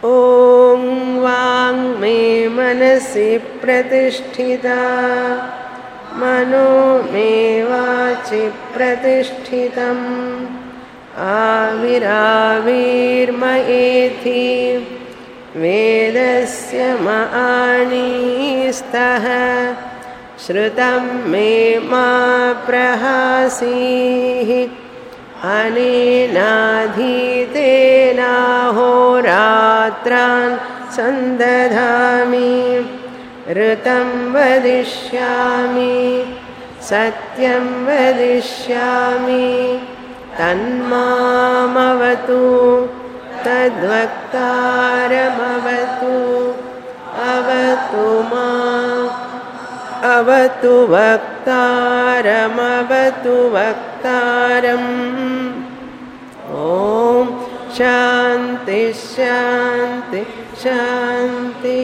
ॐ वाङ्मे मनसि प्रतिष्ठिता मनो मे वाचि प्रतिष्ठितम् आविराविर्मयेति वेदस्य माणीस्तः श्रुतं मे मा प्रहासीः अनेनाधीतेनाहोरात्रान् सन्दधामि ऋतं वदिष्यामि सत्यं वदिष्यामि तन्मामवतु तद्वक्तारमवतु अवतु मा अवतु वक्तारमवतु वक्तारम् ॐ శాంతి శాంతి శాంతి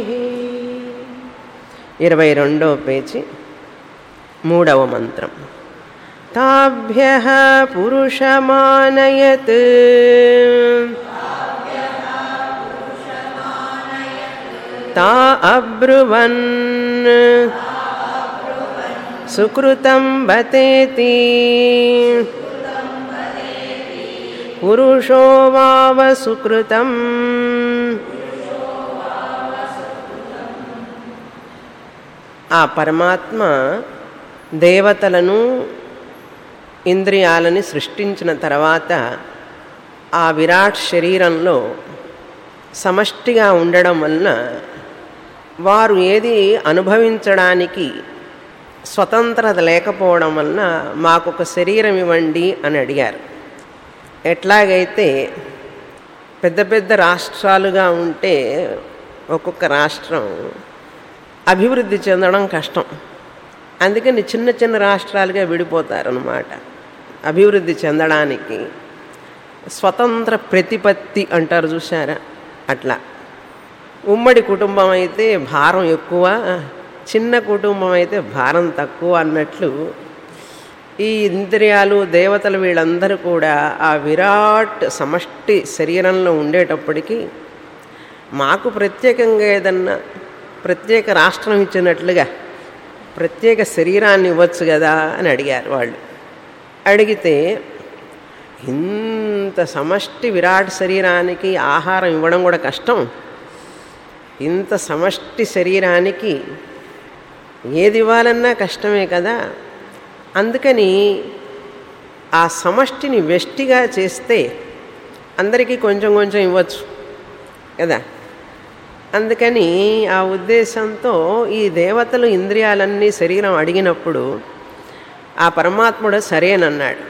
ఇరవై రెండో పేజీ మూడవ మంత్రం తాభ్య పురుషమానయత్ తా అబ్రువన్ సుకృతం బతేతి పురుషో వావ సుకృతం ఆ పరమాత్మ దేవతలను ఇంద్రియాలని సృష్టించిన తర్వాత ఆ విరాట్ శరీరంలో సమష్టిగా ఉండడం వలన వారు ఏది అనుభవించడానికి స్వతంత్రత లేకపోవడం వలన మాకొక శరీరం ఇవ్వండి అని అడిగారు ఎట్లాగైతే పెద్ద పెద్ద రాష్ట్రాలుగా ఉంటే ఒక్కొక్క రాష్ట్రం అభివృద్ధి చెందడం కష్టం అందుకని చిన్న చిన్న రాష్ట్రాలుగా విడిపోతారనమాట అభివృద్ధి చెందడానికి స్వతంత్ర ప్రతిపత్తి అంటారు చూసారా అట్లా ఉమ్మడి కుటుంబం అయితే భారం ఎక్కువ చిన్న కుటుంబం అయితే భారం తక్కువ అన్నట్లు ఈ ఇంద్రియాలు దేవతలు వీళ్ళందరూ కూడా ఆ విరాట్ సమష్టి శరీరంలో ఉండేటప్పటికీ మాకు ప్రత్యేకంగా ఏదన్నా ప్రత్యేక రాష్ట్రం ఇచ్చినట్లుగా ప్రత్యేక శరీరాన్ని ఇవ్వచ్చు కదా అని అడిగారు వాళ్ళు అడిగితే ఇంత సమష్టి విరాట్ శరీరానికి ఆహారం ఇవ్వడం కూడా కష్టం ఇంత సమష్టి శరీరానికి ఏది ఇవ్వాలన్నా కష్టమే కదా అందుకని ఆ సమష్టిని వెష్టిగా చేస్తే అందరికీ కొంచెం కొంచెం ఇవ్వచ్చు కదా అందుకని ఆ ఉద్దేశంతో ఈ దేవతలు ఇంద్రియాలన్నీ శరీరం అడిగినప్పుడు ఆ పరమాత్ముడు సరేనన్నాడు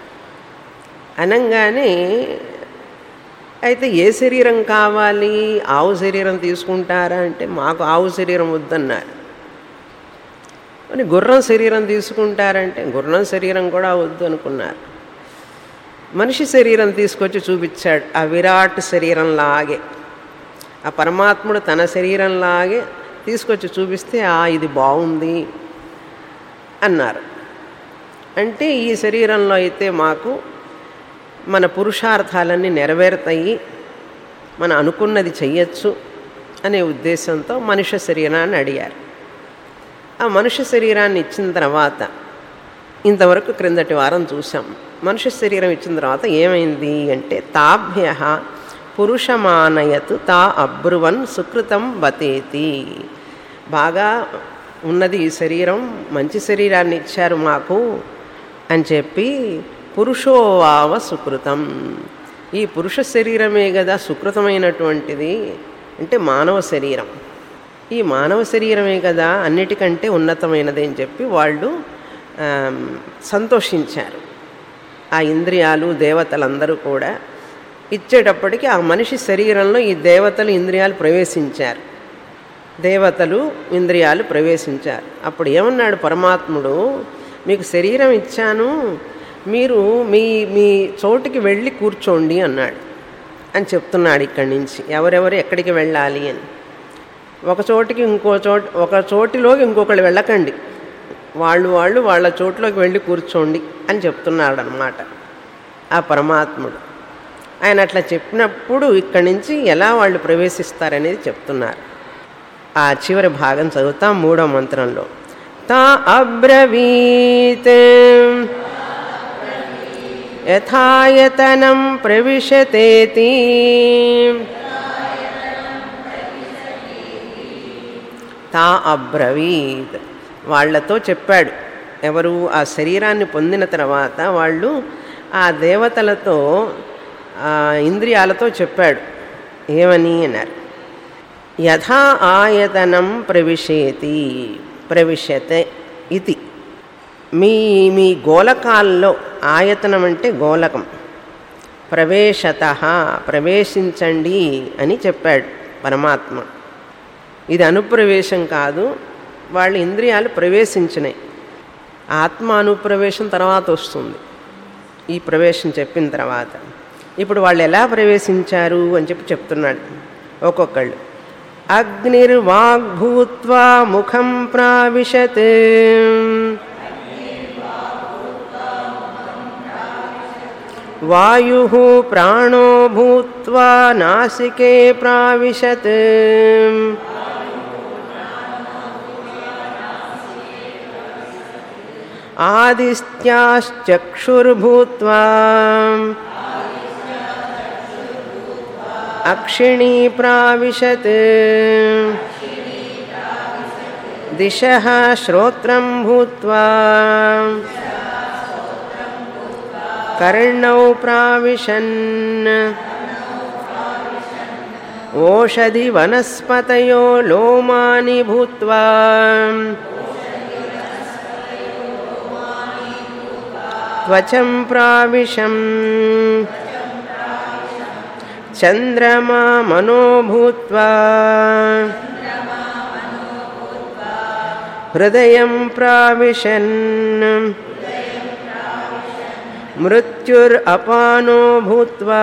అనంగానే అయితే ఏ శరీరం కావాలి ఆవు శరీరం తీసుకుంటారా అంటే మాకు ఆవు శరీరం వద్దన్నారు అని గుర్రం శరీరం తీసుకుంటారంటే గుర్రం శరీరం కూడా వద్దు అనుకున్నారు మనిషి శరీరం తీసుకొచ్చి చూపించాడు ఆ విరాట్ శరీరంలాగే ఆ పరమాత్ముడు తన శరీరంలాగే తీసుకొచ్చి చూపిస్తే ఆ ఇది బాగుంది అన్నారు అంటే ఈ శరీరంలో అయితే మాకు మన పురుషార్థాలన్నీ నెరవేరుతాయి మన అనుకున్నది చెయ్యొచ్చు అనే ఉద్దేశంతో మనుష్య శరీరాన్ని అడిగారు ఆ మనుష్య శరీరాన్ని ఇచ్చిన తర్వాత ఇంతవరకు క్రిందటి వారం చూసాం మనుష్య శరీరం ఇచ్చిన తర్వాత ఏమైంది అంటే తాభ్య పురుషమానయతు తా అబ్రువన్ సుకృతం బతేతి బాగా ఉన్నది ఈ శరీరం మంచి శరీరాన్ని ఇచ్చారు మాకు అని చెప్పి పురుషోవావ సుకృతం ఈ పురుష శరీరమే కదా సుకృతమైనటువంటిది అంటే మానవ శరీరం ఈ మానవ శరీరమే కదా అన్నిటికంటే ఉన్నతమైనది అని చెప్పి వాళ్ళు సంతోషించారు ఆ ఇంద్రియాలు దేవతలందరూ కూడా ఇచ్చేటప్పటికి ఆ మనిషి శరీరంలో ఈ దేవతలు ఇంద్రియాలు ప్రవేశించారు దేవతలు ఇంద్రియాలు ప్రవేశించారు అప్పుడు ఏమన్నాడు పరమాత్ముడు మీకు శరీరం ఇచ్చాను మీరు మీ మీ చోటుకి వెళ్ళి కూర్చోండి అన్నాడు అని చెప్తున్నాడు ఇక్కడి నుంచి ఎవరెవరు ఎక్కడికి వెళ్ళాలి అని ఒక చోటికి ఇంకో చోట ఒక చోటిలోకి ఇంకొకళ్ళు వెళ్ళకండి వాళ్ళు వాళ్ళు వాళ్ళ చోట్లోకి వెళ్ళి కూర్చోండి అని చెప్తున్నాడు అనమాట ఆ పరమాత్ముడు ఆయన అట్లా చెప్పినప్పుడు ఇక్కడి నుంచి ఎలా వాళ్ళు ప్రవేశిస్తారనేది చెప్తున్నారు ఆ చివరి భాగం చదువుతాం మూడో మంత్రంలో తా అబ్రవీత్ యథాయతనం ప్రవిశతేతి తా అబ్రవీత్ వాళ్ళతో చెప్పాడు ఎవరు ఆ శరీరాన్ని పొందిన తర్వాత వాళ్ళు ఆ దేవతలతో ఆ ఇంద్రియాలతో చెప్పాడు ఏమని అన్నారు యథా ఆయతనం ప్రవిశేతి ప్రవిశతే ఇది మీ మీ గోలకాల్లో ఆయతనం అంటే గోలకం ప్రవేశత ప్రవేశించండి అని చెప్పాడు పరమాత్మ ఇది అనుప్రవేశం కాదు వాళ్ళ ఇంద్రియాలు ప్రవేశించినాయి ఆత్మ అనుప్రవేశం తర్వాత వస్తుంది ఈ ప్రవేశం చెప్పిన తర్వాత ఇప్పుడు వాళ్ళు ఎలా ప్రవేశించారు అని చెప్పి చెప్తున్నాడు ఒక్కొక్కళ్ళు అగ్నిర్వాగ్భూత్వా ముఖం ప్రావిశత్ వాయు ప్రాణో భూత్వా నాసికే ప్రావిశత్ ఆదిత్యాశ్చక్షుర్భూత్వా అక్షిణీ ప్రావిశత్ దిశ శ్రోత్రం భూత్వా కర్ణౌ ప్రావిశన్ ఓషధి వనస్పతయో లోమాని భూత్వా त्वचं प्राविशम् चन्द्रमा मनो भूत्वा हृदयं प्राविशन् मृत्युरपानो भूत्वा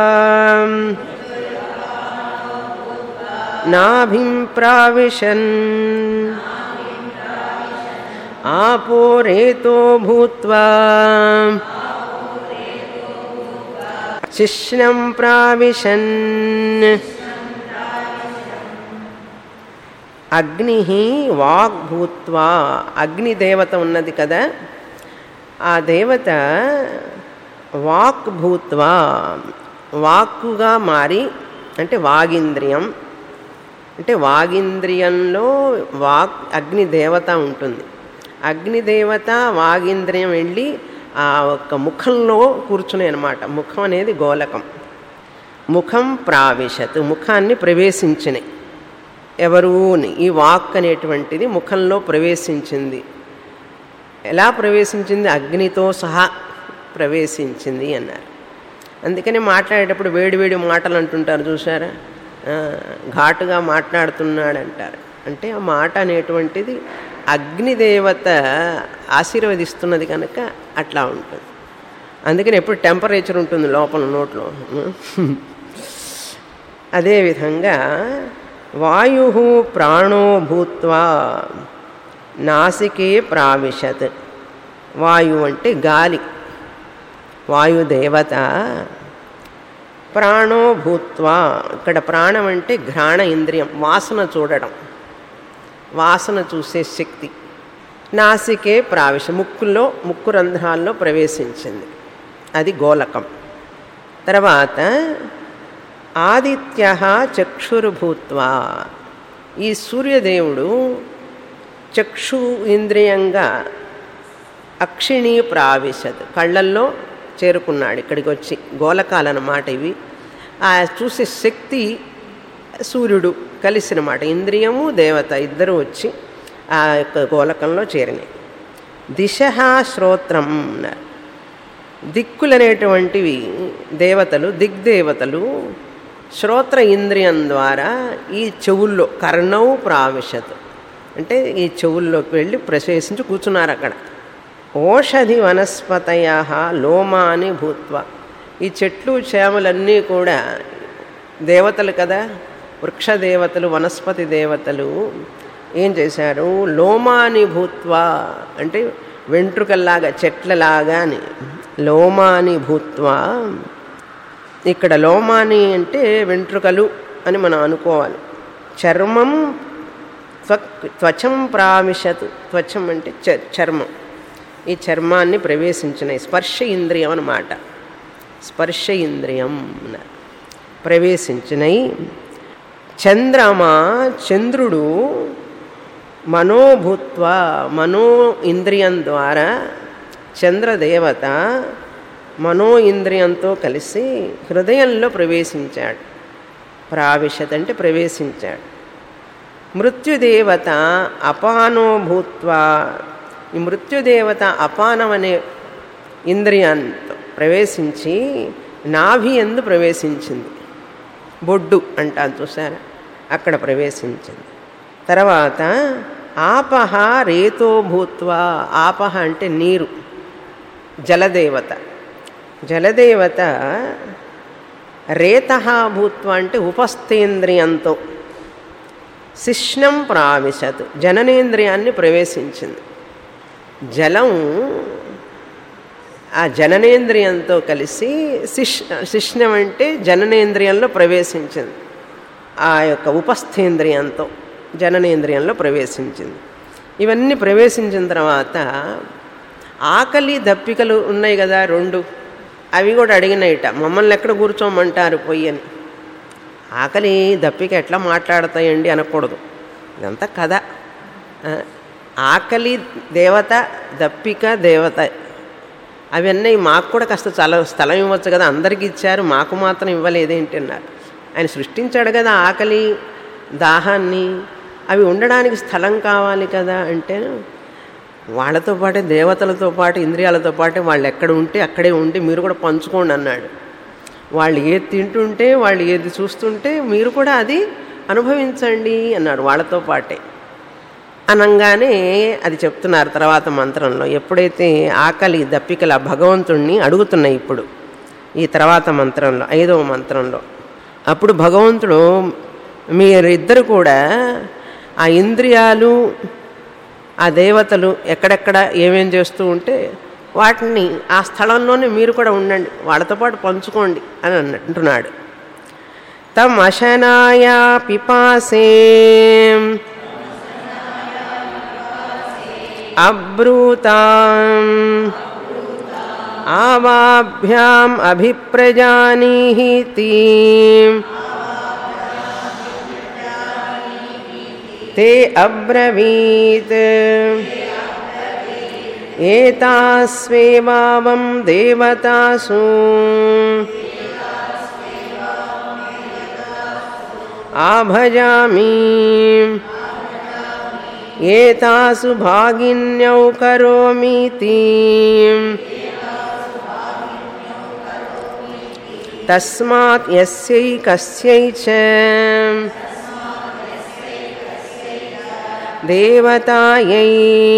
नाभिं प्राविशन् आपो रेतो भूत्वा शिश्नं प्राविशन् అగ్ని వాక్ భూత్వా అగ్ని దేవత ఉన్నది కదా ఆ దేవత వాక్ భూత్వా వాక్కుగా మారి అంటే వాగింద్రియం అంటే వాగింద్రియంలో వాక్ అగ్ని దేవత ఉంటుంది అగ్నిదేవత వాగింద్రియం వెళ్ళి ఆ ఒక్క ముఖంలో కూర్చునే అనమాట ముఖం అనేది గోలకం ముఖం ప్రావిశత్ ముఖాన్ని ప్రవేశించినాయి ఎవరు ఈ వాక్ అనేటువంటిది ముఖంలో ప్రవేశించింది ఎలా ప్రవేశించింది అగ్నితో సహా ప్రవేశించింది అన్నారు అందుకని మాట్లాడేటప్పుడు వేడివేడి మాటలు అంటుంటారు చూసారా ఘాటుగా మాట్లాడుతున్నాడు అంటారు అంటే ఆ మాట అనేటువంటిది అగ్నిదేవత ఆశీర్వదిస్తున్నది కనుక అట్లా ఉంటుంది అందుకని ఎప్పుడు టెంపరేచర్ ఉంటుంది లోపల నోట్లో అదేవిధంగా వాయు ప్రాణో భూత్వా నాసికే ప్రావిశత్ వాయు అంటే గాలి వాయుదేవత ప్రాణో భూత్వా ఇక్కడ ప్రాణం అంటే ఘ్రాణ ఇంద్రియం వాసన చూడడం వాసన చూసే శక్తి నాసికే ప్రావిశ ముక్కులో ముక్కు రంధ్రాల్లో ప్రవేశించింది అది గోలకం తర్వాత ఆదిత్య చక్షుర్భూత్వా ఈ సూర్యదేవుడు చక్షు ఇంద్రియంగా అక్షిణి ప్రావిశత్ కళ్ళల్లో చేరుకున్నాడు ఇక్కడికి వచ్చి గోలకాలన్నమాట ఇవి ఆ చూసే శక్తి సూర్యుడు కలిసినమాట ఇంద్రియము దేవత ఇద్దరు వచ్చి ఆ యొక్క గోలకంలో చేరినాయి దిశ శ్రోత్రం అన్నారు దిక్కులనేటువంటివి దేవతలు దిగ్దేవతలు శ్రోత్ర ఇంద్రియం ద్వారా ఈ చెవుల్లో కర్ణవు ప్రావిశత్ అంటే ఈ చెవుల్లోకి వెళ్ళి ప్రవేశించి కూర్చున్నారు అక్కడ ఓషధి వనస్పతయ లోమాని భూత్వ ఈ చెట్లు చేమలన్నీ కూడా దేవతలు కదా వృక్షదేవతలు వనస్పతి దేవతలు ఏం చేశారు లోమాని భూత్వ అంటే వెంట్రుకల్లాగా చెట్లలాగా అని లోమాని భూత్వ ఇక్కడ లోమాని అంటే వెంట్రుకలు అని మనం అనుకోవాలి చర్మం త్వ త్వచం ప్రామిషత్ త్వచం అంటే చ చర్మం ఈ చర్మాన్ని ప్రవేశించినాయి స్పర్శ ఇంద్రియం అన్నమాట స్పర్శ ఇంద్రియం అన్నారు ప్రవేశించినాయి చంద్రమా చంద్రుడు మనోభూత్వ మనో ఇంద్రియం ద్వారా చంద్రదేవత మనో ఇంద్రియంతో కలిసి హృదయంలో ప్రవేశించాడు ప్రావిశత్ అంటే ప్రవేశించాడు మృత్యుదేవత అపానో భూత్వా ఈ మృత్యుదేవత అపానం అనే ఇంద్రియంతో ప్రవేశించి నాభి ఎందు ప్రవేశించింది బొడ్డు అంటాను చూసారా అక్కడ ప్రవేశించింది తర్వాత ఆపహ రేతో భూత్వా ఆపహ అంటే నీరు జలదేవత జలదేవత రేత భూత్వ అంటే ఉపస్థేంద్రియంతో శిష్ణం ప్రావిశత్ జననేంద్రియాన్ని ప్రవేశించింది జలం ఆ జననేంద్రియంతో కలిసి శిష్ శిష్ణం అంటే జననేంద్రియంలో ప్రవేశించింది ఆ యొక్క ఉపస్థేంద్రియంతో జననేంద్రియంలో ప్రవేశించింది ఇవన్నీ ప్రవేశించిన తర్వాత ఆకలి దప్పికలు ఉన్నాయి కదా రెండు అవి కూడా అడిగినాయిట మమ్మల్ని ఎక్కడ కూర్చోమంటారు పొయ్యి అని ఆకలి దప్పిక ఎట్లా మాట్లాడతాయండి అనకూడదు ఇదంతా కథ ఆ, ఆకలి దేవత దప్పిక దేవత అవన్నీ మాకు కూడా కాస్త చాలా స్థలం ఇవ్వచ్చు కదా అందరికీ ఇచ్చారు మాకు మాత్రం ఇవ్వలేదేంటి అన్నారు ఆయన సృష్టించాడు కదా ఆకలి దాహాన్ని అవి ఉండడానికి స్థలం కావాలి కదా అంటే వాళ్ళతో పాటే దేవతలతో పాటు ఇంద్రియాలతో పాటు వాళ్ళు ఎక్కడ ఉంటే అక్కడే ఉండి మీరు కూడా పంచుకోండి అన్నాడు వాళ్ళు ఏది తింటుంటే వాళ్ళు ఏది చూస్తుంటే మీరు కూడా అది అనుభవించండి అన్నాడు వాళ్ళతో పాటే అనంగానే అది చెప్తున్నారు తర్వాత మంత్రంలో ఎప్పుడైతే ఆకలి దప్పికల భగవంతుణ్ణి అడుగుతున్నాయి ఇప్పుడు ఈ తర్వాత మంత్రంలో ఐదవ మంత్రంలో అప్పుడు భగవంతుడు మీరిద్దరు కూడా ఆ ఇంద్రియాలు ఆ దేవతలు ఎక్కడెక్కడ ఏమేం చేస్తూ ఉంటే వాటిని ఆ స్థలంలోనే మీరు కూడా ఉండండి వాళ్ళతో పాటు పంచుకోండి అని అన్న- అంటున్నాడు తమ్ అశనాయ పిపాసే అబ్రూతాం ఆవాభ్యాం అభిప్రజానీహితి ते अब्रवीत् एतास्वेवावं देवतासु आभजामि एतासु भागिन्यौ करोमीति तस्मात् यस्यै कस्यै च देवतायै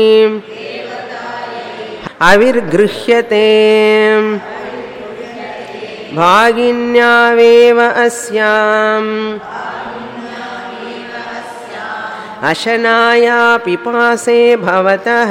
अविर्गृह्यते भागिन्यावेव अस्याम् अशनाया पिपासे भवतः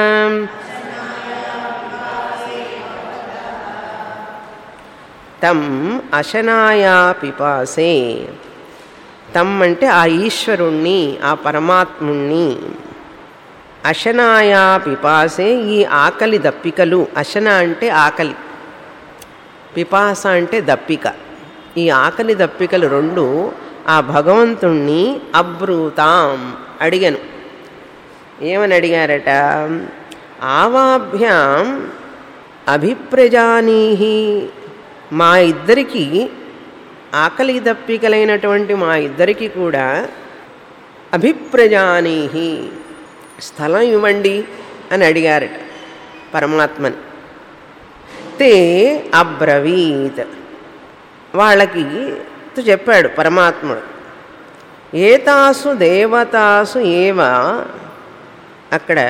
తం అశనాయా పిపాసే తమ్ అంటే ఆ ఈశ్వరుణ్ణి ఆ పరమాత్ముణ్ణి అశనాయా పిపాసే ఈ ఆకలి దప్పికలు అశన అంటే ఆకలి పిపాస అంటే దప్పిక ఈ ఆకలి దప్పికలు రెండు ఆ భగవంతుణ్ణి అబ్రూతాం అడిగాను ఏమని అడిగారట ఆవాభ్యాం అభిప్రజానీహి మా ఇద్దరికి ఆకలి దప్పికలైనటువంటి మా ఇద్దరికి కూడా అభిప్రజానీహి స్థలం ఇవ్వండి అని అడిగారట పరమాత్మని తే అబ్రవీత్ వాళ్ళకి చెప్పాడు పరమాత్ముడు ఏతాసు దేవతాసు ఏవ అక్కడ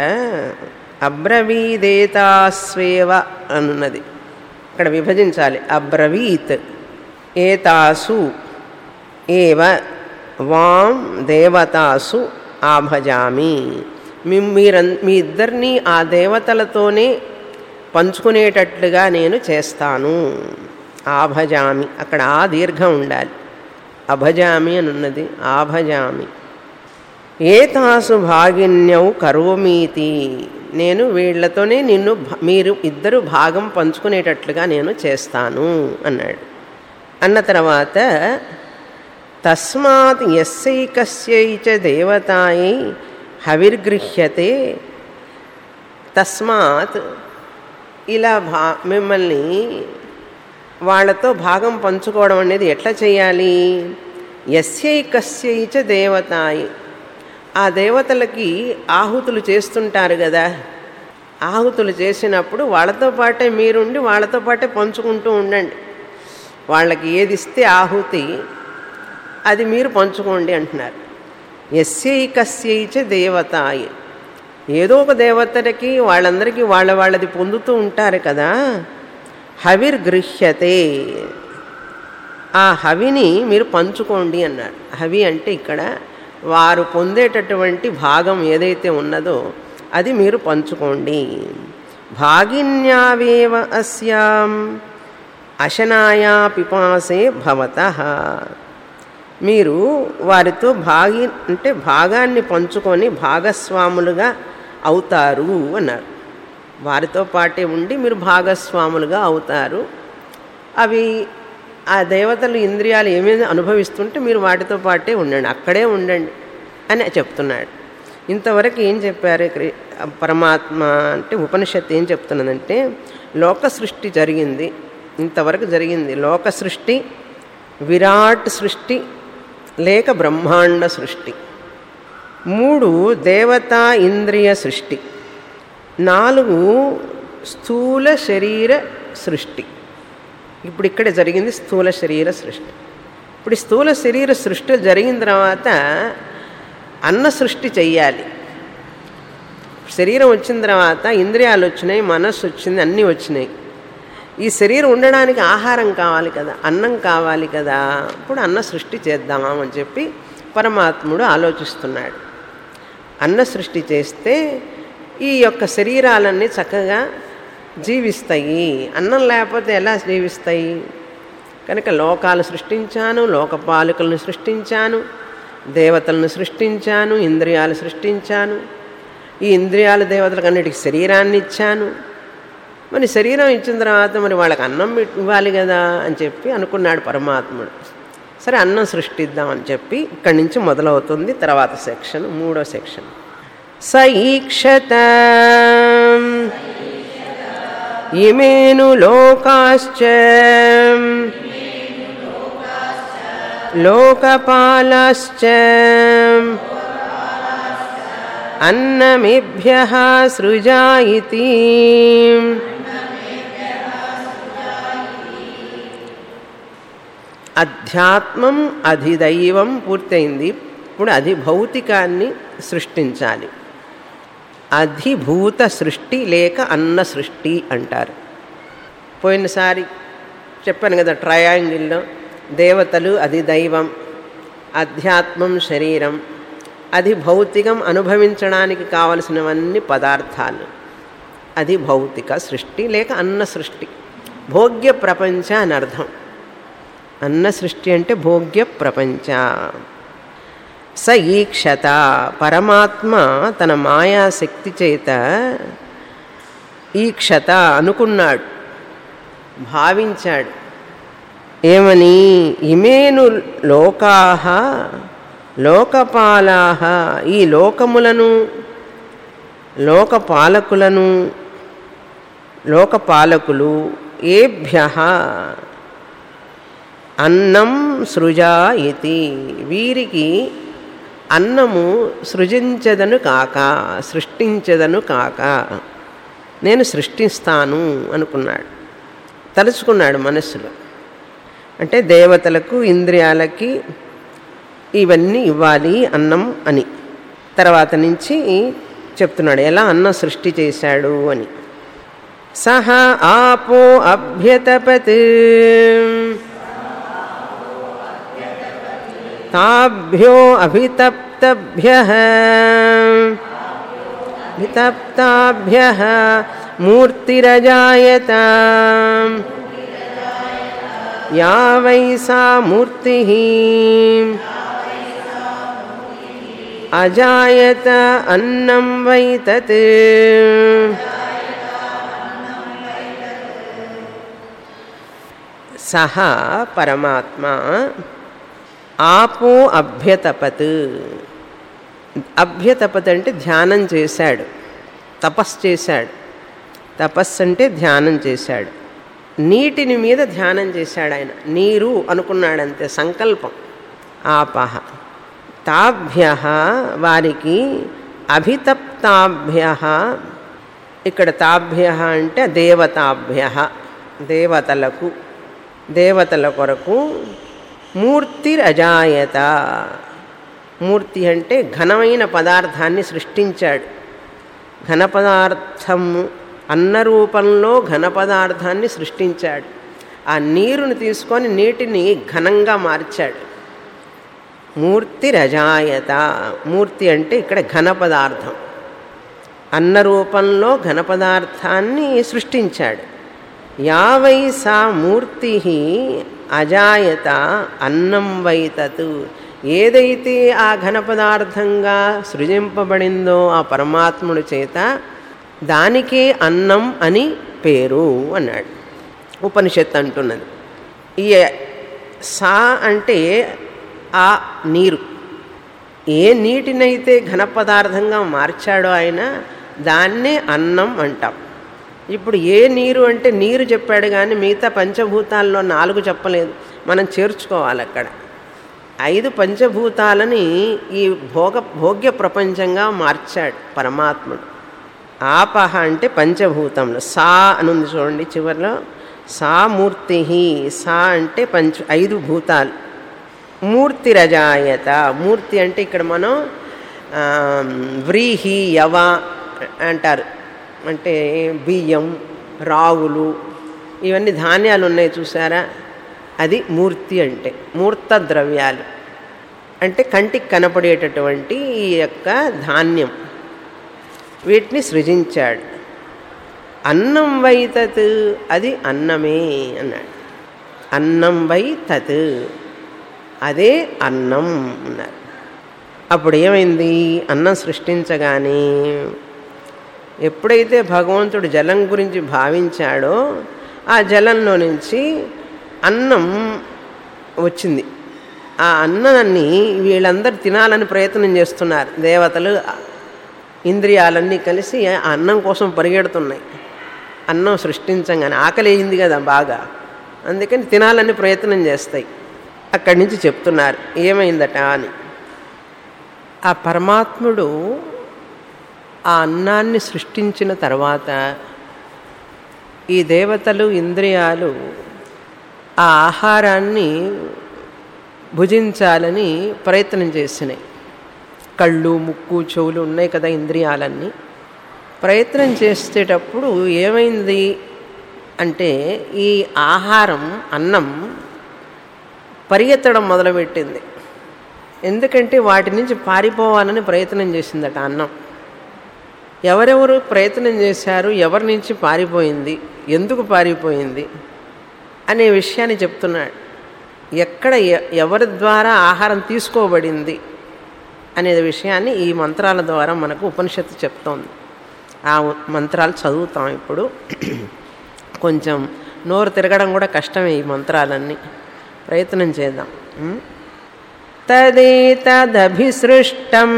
అబ్రవీదేతాస్వేవ అన్నది ఇక్కడ విభజించాలి అబ్రవీత్ ఏతాసు ఏవ వాం దేవతాసు ఆభజామి మీ మీరం మీ ఇద్దరిని ఆ దేవతలతోనే పంచుకునేటట్లుగా నేను చేస్తాను ఆభజామి అక్కడ ఆ దీర్ఘం ఉండాలి అభజామి అని ఉన్నది ఆభజామి ఏతాసు భాగిన్యౌ కరోమీతి నేను వీళ్లతోనే నిన్ను భ- మీరు ఇద్దరు భాగం పంచుకునేటట్లుగా నేను చేస్తాను అన్నాడు అన్న తర్వాత తస్మాత్ ఎస్సైకస్యై చ దేవతాయై హవిర్గృహ్యతే తస్మాత్ ఇలా భా మిమ్మల్ని వాళ్ళతో భాగం పంచుకోవడం అనేది ఎట్లా చేయాలి ఎస్యై కస్యై చ దేవతాయి ఆ దేవతలకి ఆహుతులు చేస్తుంటారు కదా ఆహుతులు చేసినప్పుడు వాళ్ళతో పాటే మీరుండి వాళ్ళతో పాటే పంచుకుంటూ ఉండండి వాళ్ళకి ఏది ఇస్తే ఆహుతి అది మీరు పంచుకోండి అంటున్నారు ఎస్యై కస్యై చ దేవతాయి ఏదో ఒక దేవతలకి వాళ్ళందరికీ వాళ్ళ వాళ్ళది పొందుతూ ఉంటారు కదా హవిర్ గృహ్యతే ఆ హవిని మీరు పంచుకోండి అన్నారు హవి అంటే ఇక్కడ వారు పొందేటటువంటి భాగం ఏదైతే ఉన్నదో అది మీరు పంచుకోండి భాగిన్యావేవ అస్యాం అశనాయా పిపాసే భవత మీరు వారితో భాగి అంటే భాగాన్ని పంచుకొని భాగస్వాములుగా అవుతారు అన్నారు వారితో పాటే ఉండి మీరు భాగస్వాములుగా అవుతారు అవి ఆ దేవతలు ఇంద్రియాలు ఏమేమి అనుభవిస్తుంటే మీరు వాటితో పాటే ఉండండి అక్కడే ఉండండి అని చెప్తున్నాడు ఇంతవరకు ఏం చెప్పారు క్రి- పరమాత్మ అంటే ఉపనిషత్తు ఏం చెప్తున్నదంటే లోక సృష్టి జరిగింది ఇంతవరకు జరిగింది లోక సృష్టి విరాట్ సృష్టి లేక బ్రహ్మాండ సృష్టి మూడు దేవతా ఇంద్రియ సృష్టి నాలుగు స్థూల శరీర సృష్టి ఇప్పుడు ఇక్కడ జరిగింది స్థూల శరీర సృష్టి ఇప్పుడు ఈ స్థూల శరీర సృష్టి జరిగిన తర్వాత అన్న సృష్టి చెయ్యాలి శరీరం వచ్చిన తర్వాత ఇంద్రియాలు వచ్చినాయి మనస్సు వచ్చింది అన్నీ వచ్చినాయి ఈ శరీరం ఉండడానికి ఆహారం కావాలి కదా అన్నం కావాలి కదా ఇప్పుడు అన్న సృష్టి చేద్దామా అని చెప్పి పరమాత్ముడు ఆలోచిస్తున్నాడు అన్న సృష్టి చేస్తే ఈ యొక్క శరీరాలన్నీ చక్కగా జీవిస్తాయి అన్నం లేకపోతే ఎలా జీవిస్తాయి కనుక లోకాలు సృష్టించాను లోకపాలకులను సృష్టించాను దేవతలను సృష్టించాను ఇంద్రియాలు సృష్టించాను ఈ ఇంద్రియాల దేవతలకు అన్నిటికీ శరీరాన్ని ఇచ్చాను మరి శరీరం ఇచ్చిన తర్వాత మరి వాళ్ళకి అన్నం పెట్- ఇవ్వాలి కదా అని చెప్పి అనుకున్నాడు పరమాత్ముడు సరే అన్నం సృష్టిద్దామని చెప్పి ఇక్కడి నుంచి మొదలవుతుంది తర్వాత సెక్షన్ మూడో సెక్షన్ స ఈక్షత ఇమేను లోకాశ్చ లోకపాలాశ్చ అన్నమేభ్య సృజా ఇతి అధ్యాత్మం అధిదైవం పూర్తయింది ఇప్పుడు అధిభౌతికాన్ని సృష్టించాలి అధిభూత సృష్టి లేక అన్న సృష్టి అంటారు పోయినసారి చెప్పాను కదా ట్రయాంగిల్లో దేవతలు అది దైవం అధ్యాత్మం శరీరం అది భౌతికం అనుభవించడానికి కావలసినవన్నీ పదార్థాలు అది భౌతిక సృష్టి లేక అన్న సృష్టి భోగ్య ప్రపంచ అని అర్థం అన్న సృష్టి అంటే భోగ్య ప్రపంచ స ఈక్షత పరమాత్మ తన మాయాశక్తి చేత ఈక్షత అనుకున్నాడు భావించాడు ఏమని ఇమేను లోకాహ లోకపాలాహ ఈ లోకములను లోకపాలకులను లోకపాలకులు ఏభ్య అన్నం సృజా ఇతి వీరికి అన్నము సృజించదను కాక సృష్టించదను కాక నేను సృష్టిస్తాను అనుకున్నాడు తలుచుకున్నాడు మనస్సులో అంటే దేవతలకు ఇంద్రియాలకి ఇవన్నీ ఇవ్వాలి అన్నం అని తర్వాత నుంచి చెప్తున్నాడు ఎలా అన్నం సృష్టి చేశాడు అని సహ ఆపో అభ్యతపత్ తాభ్యో అభితప్తభ్య అభితప్తాభ్య మూర్తిరజాయత या वै सा मूर्तिः अजायत अन्नं वै तत् సహ పరమాత్మ ఆపో అభ్యతపత్ అభ్యతపత్ అంటే ధ్యానం చేశాడు తపస్సు చేశాడు తపస్సు అంటే ధ్యానం చేశాడు నీటిని మీద ధ్యానం చేశాడు ఆయన నీరు అనుకున్నాడంతే సంకల్పం ఆపహ తాభ్య వారికి అభితప్తాభ్య ఇక్కడ తాభ్య అంటే దేవతాభ్య దేవతలకు దేవతల కొరకు మూర్తిరజాయత మూర్తి అంటే ఘనమైన పదార్థాన్ని సృష్టించాడు ఘన పదార్థము అన్న రూపంలో ఘన పదార్థాన్ని సృష్టించాడు ఆ నీరుని తీసుకొని నీటిని ఘనంగా మార్చాడు మూర్తి రజాయత మూర్తి అంటే ఇక్కడ ఘన పదార్థం అన్న రూపంలో ఘన పదార్థాన్ని సృష్టించాడు యావై సా మూర్తి అజాయత అన్నం వైతతు ఏదైతే ఆ ఘన పదార్థంగా సృజింపబడిందో ఆ పరమాత్ముడి చేత దానికే అన్నం అని పేరు అన్నాడు ఉపనిషత్ అంటున్నది ఈ సా అంటే ఆ నీరు ఏ నీటినైతే ఘన పదార్థంగా మార్చాడో ఆయన దాన్నే అన్నం అంటాం ఇప్పుడు ఏ నీరు అంటే నీరు చెప్పాడు కానీ మిగతా పంచభూతాల్లో నాలుగు చెప్పలేదు మనం చేర్చుకోవాలి అక్కడ ఐదు పంచభూతాలని ఈ భోగ భోగ్య ప్రపంచంగా మార్చాడు పరమాత్ముడు ఆపహ అంటే పంచభూతంలో సా అని ఉంది చూడండి చివరిలో సా మూర్తి సా అంటే పంచ ఐదు భూతాలు మూర్తి రజాయత మూర్తి అంటే ఇక్కడ మనం వ్రీహి యవ అంటారు అంటే బియ్యం రాగులు ఇవన్నీ ధాన్యాలు ఉన్నాయి చూసారా అది మూర్తి అంటే మూర్త ద్రవ్యాలు అంటే కంటికి కనపడేటటువంటి ఈ యొక్క ధాన్యం వీటిని సృజించాడు అన్నం వై తత్ అది అన్నమే అన్నాడు అన్నం వై తత్ అదే అన్నం అన్నారు అప్పుడు ఏమైంది అన్నం సృష్టించగానే ఎప్పుడైతే భగవంతుడు జలం గురించి భావించాడో ఆ జలంలో నుంచి అన్నం వచ్చింది ఆ అన్నాన్ని వీళ్ళందరూ తినాలని ప్రయత్నం చేస్తున్నారు దేవతలు ఇంద్రియాలన్నీ కలిసి ఆ అన్నం కోసం పరిగెడుతున్నాయి అన్నం సృష్టించగానే ఆకలి అయింది కదా బాగా అందుకని తినాలని ప్రయత్నం చేస్తాయి అక్కడి నుంచి చెప్తున్నారు ఏమైందట అని ఆ పరమాత్ముడు ఆ అన్నాన్ని సృష్టించిన తర్వాత ఈ దేవతలు ఇంద్రియాలు ఆ ఆహారాన్ని భుజించాలని ప్రయత్నం చేసినాయి కళ్ళు ముక్కు చెవులు ఉన్నాయి కదా ఇంద్రియాలన్నీ ప్రయత్నం చేసేటప్పుడు ఏమైంది అంటే ఈ ఆహారం అన్నం పరిగెత్తడం మొదలుపెట్టింది ఎందుకంటే వాటి నుంచి పారిపోవాలని ప్రయత్నం చేసిందట అన్నం ఎవరెవరు ప్రయత్నం చేశారు ఎవరి నుంచి పారిపోయింది ఎందుకు పారిపోయింది అనే విషయాన్ని చెప్తున్నాడు ఎక్కడ ఎవరి ద్వారా ఆహారం తీసుకోబడింది అనే విషయాన్ని ఈ మంత్రాల ద్వారా మనకు ఉపనిషత్తు చెప్తోంది ఆ మంత్రాలు చదువుతాం ఇప్పుడు కొంచెం నోరు తిరగడం కూడా కష్టమే ఈ మంత్రాలన్నీ ప్రయత్నం చేద్దాం తదేతదభిసృష్టం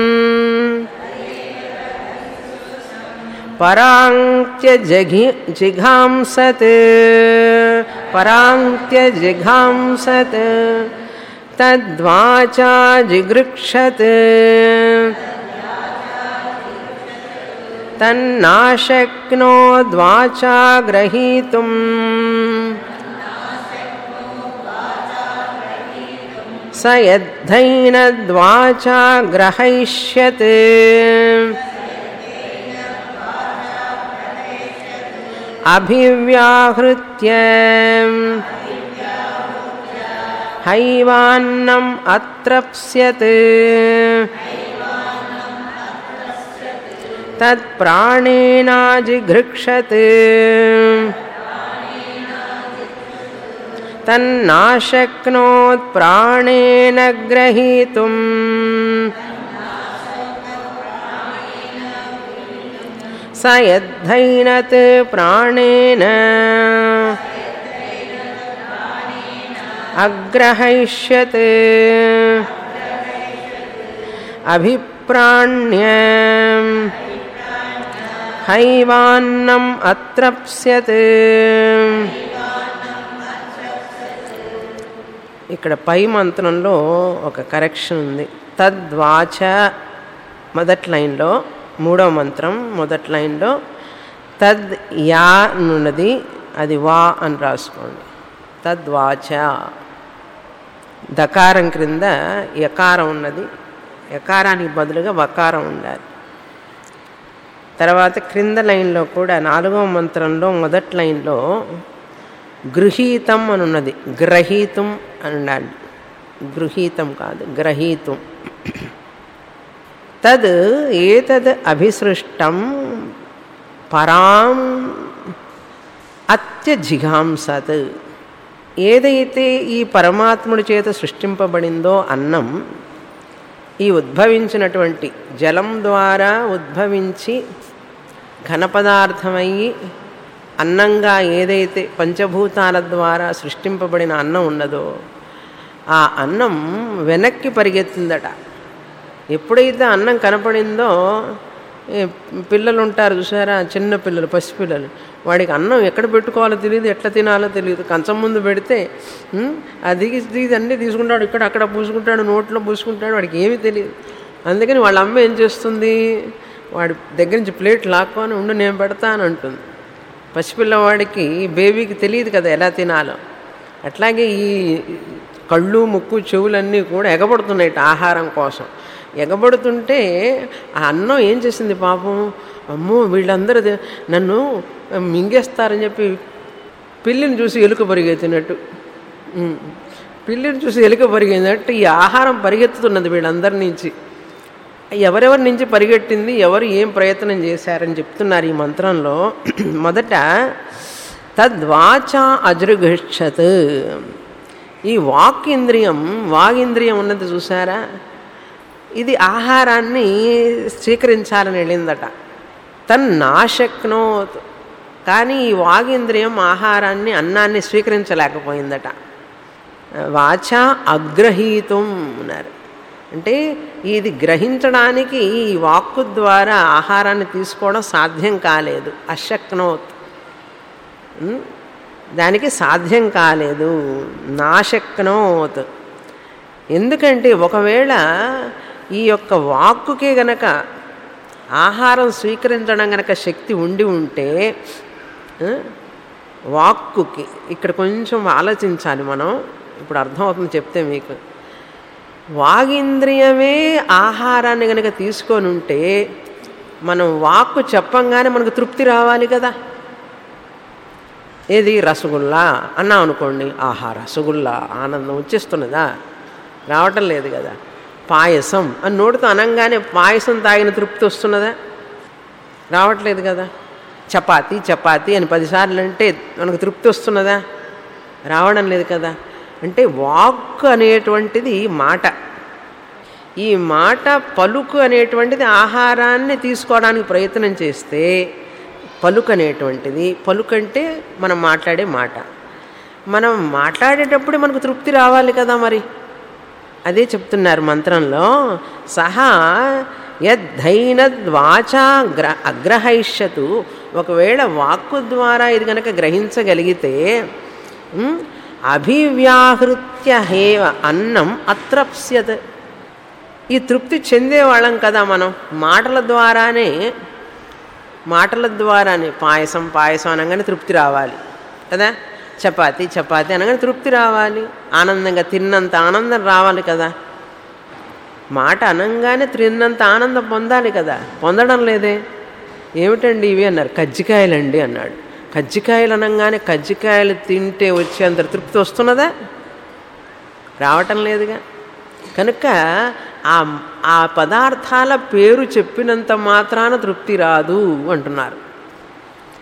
పరాంత్య జఘి జిఘాంసత్ పరాంత్య జిఘాంసత్ తద్వాచా జిగృక్షత్ తన్నాశక్నోద్వాచా గ్రహీతుం స యద్ధైనద్వాచా గ్రహయిష్యత్ అభివ్యాహృత్య హైవాన్నం అత్రప్స్యత్ తత్ప్రాణేనాజిఘృక్షత్ తన్నాశక్నోత్ ప్రాణేన గ్రహీతుం స యద్ధైనత్ ప్రాణేన అగ్రహైష్యత్ అభిప్రాణ్య హైవాన్నం అత్రప్స్యత్ ఇక్కడ పై మంత్రంలో ఒక కరెక్షన్ ఉంది తద్వాచ మొదటి లైన్లో మూడవ మంత్రం మొదటి లైన్లో తద్ యా అనున్నది అది వా అని రాసుకోండి తద్వాచ దకారం క్రింద యకారం ఉన్నది యకారానికి బదులుగా వకారం ఉండాలి తర్వాత క్రింద లైన్లో కూడా నాలుగవ మంత్రంలో మొదటి లైన్లో గృహీతం అని ఉన్నది గ్రహీతం అని ఉండాలి గృహీతం కాదు గ్రహీతం తద్ ఏతద్ అభిసృష్టం పరాం అత్యజిఘాంసత్ ఏదైతే ఈ పరమాత్ముడి చేత సృష్టింపబడిందో అన్నం ఈ ఉద్భవించినటువంటి జలం ద్వారా ఉద్భవించి ఘనపదార్థమయ్యి అన్నంగా ఏదైతే పంచభూతాల ద్వారా సృష్టింపబడిన అన్నం ఉన్నదో ఆ అన్నం వెనక్కి పరిగెత్తిందట ఎప్పుడైతే అన్నం కనపడిందో ఏ పిల్లలు ఉంటారు చూసారా చిన్న పిల్లలు పసిపిల్లలు వాడికి అన్నం ఎక్కడ పెట్టుకోవాలో తెలియదు ఎట్లా తినాలో తెలియదు కంచం ముందు పెడితే ఉమ్, అది ఇది అన్నీ తీసుకుంటాడు ఇక్కడ అక్కడ పూసుకుంటాడు నోట్లో పూసుకుంటాడు వాడికి ఏమీ తెలియదు అందుకని వాళ్ళ అమ్మ ఏం చేస్తుంది వాడి దగ్గర నుంచి ప్లేట్ లాక్కొని ఉండు నేను పెడతాను అంటుంది పసిపిల్లవాడికి బేబీకి తెలియదు కదా ఎలా తినాలో అట్లాగే ఈ కళ్ళు ముక్కు చెవులన్నీ కూడా ఎగబడుతున్నాయి ఆహారం కోసం ఎగబడుతుంటే ఆ అన్నం ఏం చేసింది పాపం అమ్మో వీళ్ళందరూ ది- నన్ను మింగేస్తారని చెప్పి పిల్లిని చూసి ఎలుక పరిగెత్తినట్టు ఉమ్. పిల్లిని చూసి ఎలుక పరిగెత్తినట్టు ఈ ఆహారం పరిగెత్తుతున్నది వీళ్ళందరి నుంచి ఎవరెవరి నుంచి పరిగెట్టింది ఎవరు ఏం ప్రయత్నం చేశారని చెప్తున్నారు ఈ మంత్రంలో మొదట తద్వాచా అజృగచ్చత్ ఈ వాక్ ఇంద్రియం వాగింద్రియం ఉన్నది చూసారా ఇది ఆహారాన్ని స్వీకరించాలని వెళ్ళిందట తన్నాశక్నోత్ కానీ ఈ వాగింద్రియం ఆహారాన్ని అన్నాన్ని స్వీకరించలేకపోయిందట వాచ అగ్రహీతం అన్నారు అంటే ఇది గ్రహించడానికి ఈ వాక్కు ద్వారా ఆహారాన్ని తీసుకోవడం సాధ్యం కాలేదు అశక్నోత్ ఉం? దానికి సాధ్యం కాలేదు నాశక్నోత్ ఎందుకంటే ఒకవేళ ఈ యొక్క వాక్కుకే గనక ఆహారం స్వీకరించడం గనక శక్తి ఉండి ఉంటే ఆ, వాక్కుకి ఇక్కడ కొంచెం ఆలోచించాలి మనం ఇప్పుడు అర్థమవుతుంది చెప్తే మీకు వాగింద్రియమే ఆహారాన్ని గనక తీసుకొని ఉంటే మనం వాక్కు చెప్పంగానే మనకు తృప్తి రావాలి కదా ఏది రసగుల్లా అన్నాం అనుకోండి ఆహా రసగుల్లా ఆనందం వచ్చేస్తున్నదా రావటం లేదు కదా పాయసం అని నోటితో అనంగానే పాయసం తాగిన తృప్తి వస్తున్నదా రావట్లేదు కదా చపాతి చపాతి అని పదిసార్లు అంటే మనకు తృప్తి వస్తున్నదా రావడం లేదు కదా అంటే వాక్ అనేటువంటిది మాట ఈ మాట పలుకు అనేటువంటిది ఆహారాన్ని తీసుకోవడానికి ప్రయత్నం చేస్తే పలుకు అనేటువంటిది పలుకు అంటే మనం మాట్లాడే మాట మనం మాట్లాడేటప్పుడు మనకు తృప్తి రావాలి కదా మరి అదే చెప్తున్నారు మంత్రంలో సహా యద్ధైనద్వాచా గ్ర అగ్రహైష్యతు ఒకవేళ వాక్కు ద్వారా ఇది కనుక గ్రహించగలిగితే ఉమ్, అభివ్యాహృత్య హేవ అన్నం అత్రప్స్యత్ ఈ తృప్తి చెందేవాళ్ళం కదా మనం మాటల ద్వారానే మాటల ద్వారానే పాయసం పాయసం అనగానే తృప్తి రావాలి కదా చపాతి చపాతి అనగానే తృప్తి రావాలి ఆనందంగా తిన్నంత ఆనందం రావాలి కదా మాట అనంగానే తిన్నంత ఆనందం పొందాలి కదా పొందడం లేదే ఏమిటండి ఇవి అన్నారు కజ్జికాయలండి అన్నాడు కజ్జికాయలు అనగానే కజ్జికాయలు తింటే వచ్చేంత తృప్తి వస్తున్నదా రావటం లేదుగా కనుక ఆ ఆ పదార్థాల పేరు చెప్పినంత మాత్రాన తృప్తి రాదు అంటున్నారు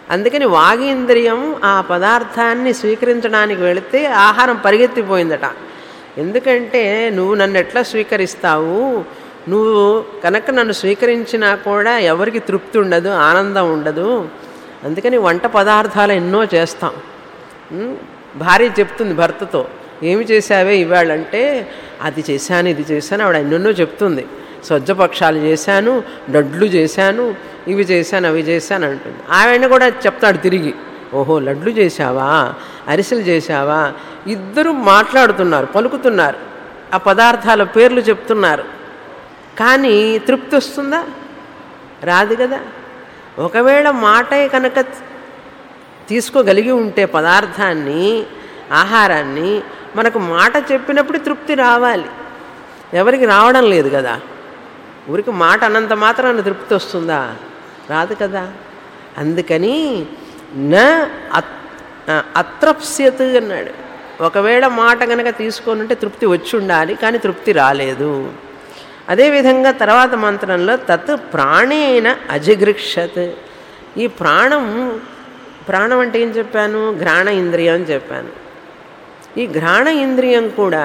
అందుకని వాగీంద్రియం ఆ పదార్థాన్ని స్వీకరించడానికి వెళితే ఆహారం పరిగెత్తిపోయిందట ఎందుకంటే నువ్వు నన్ను ఎట్లా స్వీకరిస్తావు నువ్వు కనుక నన్ను స్వీకరించినా కూడా ఎవరికి తృప్తి ఉండదు ఆనందం ఉండదు అందుకని వంట పదార్థాలు ఎన్నో చేస్తాం ఉమ్, భార్య చెప్తుంది భర్తతో ఏమి చేశావే ఇవాళంటే అది చేశాను ఇది చేశాను ఆవిడ ఎన్నెన్నో చెప్తుంది స్వజ్జపక్షాలు చేశాను లడ్లు చేశాను ఇవి చేశాను అవి చేశాను అంటుంది ఆయన కూడా చెప్తాడు తిరిగి ఓహో లడ్లు చేశావా అరిసెలు చేశావా ఇద్దరు మాట్లాడుతున్నారు పలుకుతున్నారు ఆ పదార్థాల పేర్లు చెప్తున్నారు కానీ తృప్తి వస్తుందా రాదు కదా ఒకవేళ మాటే కనుక తీసుకోగలిగి ఉంటే పదార్థాన్ని ఆహారాన్ని మనకు మాట చెప్పినప్పుడు తృప్తి రావాలి ఎవరికి రావడం లేదు కదా ఊరికి మాట అన్నంత మాత్రాన తృప్తి వస్తుందా రాదు కదా అందుకని న అత్ అత్రప్స్యత్ అన్నాడు ఒకవేళ మాట కనుక తీసుకొనుంటే తృప్తి వచ్చి ఉండాలి కానీ తృప్తి రాలేదు అదేవిధంగా తర్వాత మంత్రంలో తత్ ప్రాణేన అజిగృక్షత్ ఈ ప్రాణం ప్రాణం అంటే ఏం చెప్పాను ఘ్రాణ ఇంద్రియం అని చెప్పాను ఈ ఘ్రాణ ఇంద్రియం కూడా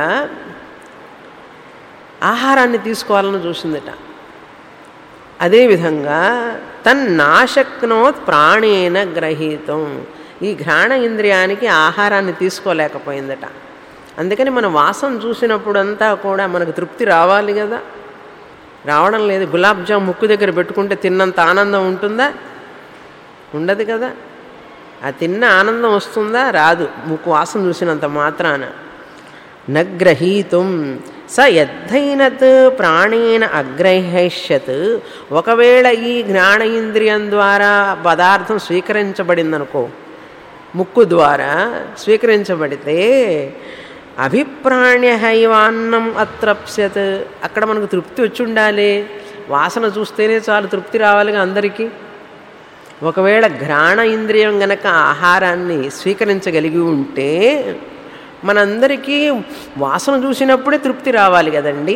ఆహారాన్ని తీసుకోవాలని చూసిందట అదేవిధంగా తన్నాశక్నోత్ ప్రాణేన గ్రహీతం ఈ ఘ్రాణ ఇంద్రియానికి ఆహారాన్ని తీసుకోలేకపోయిందట అందుకని మన వాసన చూసినప్పుడంతా కూడా మనకు తృప్తి రావాలి కదా రావడం లేదు గులాబ్ జామ్ ముక్కు దగ్గర పెట్టుకుంటే తిన్నంత ఆనందం ఉంటుందా ఉండదు కదా ఆ తిన్న ఆనందం వస్తుందా రాదు ముక్కు వాసన చూసినంత మాత్రాన నగ్రహీతుం స యద్ధైనత్ ప్రాణేన అగ్రహ్యత్ ఒకవేళ ఈ జ్ఞాన ఇంద్రియం ద్వారా పదార్థం స్వీకరించబడిందనుకో ముక్కు ద్వారా స్వీకరించబడితే అభిప్రాణ్య హైవాన్నం అత్రప్స్యత్ అక్కడ మనకు తృప్తి వచ్చి ఉండాలి వాసన చూస్తేనే చాలు తృప్తి రావాలిగా అందరికీ ఒకవేళ ఘ్రాణ ఇంద్రియం గనక ఆహారాన్ని స్వీకరించగలిగి ఉంటే మనందరికీ వాసన చూసినప్పుడే తృప్తి రావాలి కదండి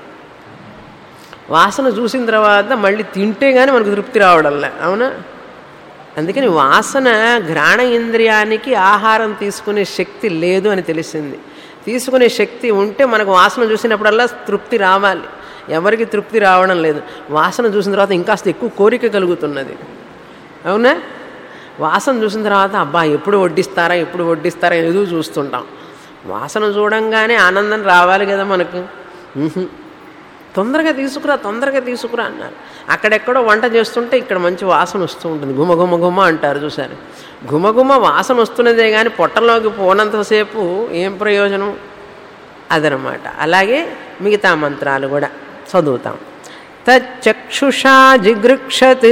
వాసన చూసిన తర్వాత మళ్ళీ తింటే కానీ మనకు తృప్తి రావడంలే అవునా అందుకని వాసన ఘ్రాణ ఇంద్రియానికి ఆహారం తీసుకునే శక్తి లేదు అని తెలిసింది తీసుకునే శక్తి ఉంటే మనకు వాసన చూసినప్పుడల్లా తృప్తి రావాలి ఎవరికి తృప్తి రావడం లేదు వాసన చూసిన తర్వాత ఇంకాస్త ఎక్కువ కోరిక కలుగుతున్నది అవునా వాసన చూసిన తర్వాత అబ్బా ఎప్పుడు వడ్డిస్తారా ఎప్పుడు వడ్డిస్తారా ఎదుగు చూస్తుంటాం వాసన చూడంగానే ఆనందం రావాలి కదా మనకు ఉహు. తొందరగా తీసుకురా తొందరగా తీసుకురా అన్నారు అక్కడెక్కడో వంట చేస్తుంటే ఇక్కడ మంచి వాసన వస్తూ ఉంటుంది గుమ గుమ గుమ అంటారు చూసారు గుమ గుమ వాసన వస్తున్నదే కానీ పొట్టలోకి పోనంతసేపు ఏం ప్రయోజనం అదనమాట అలాగే మిగతా మంత్రాలు కూడా చదువుతాం తచ్చక్షుషా జిగృక్షత్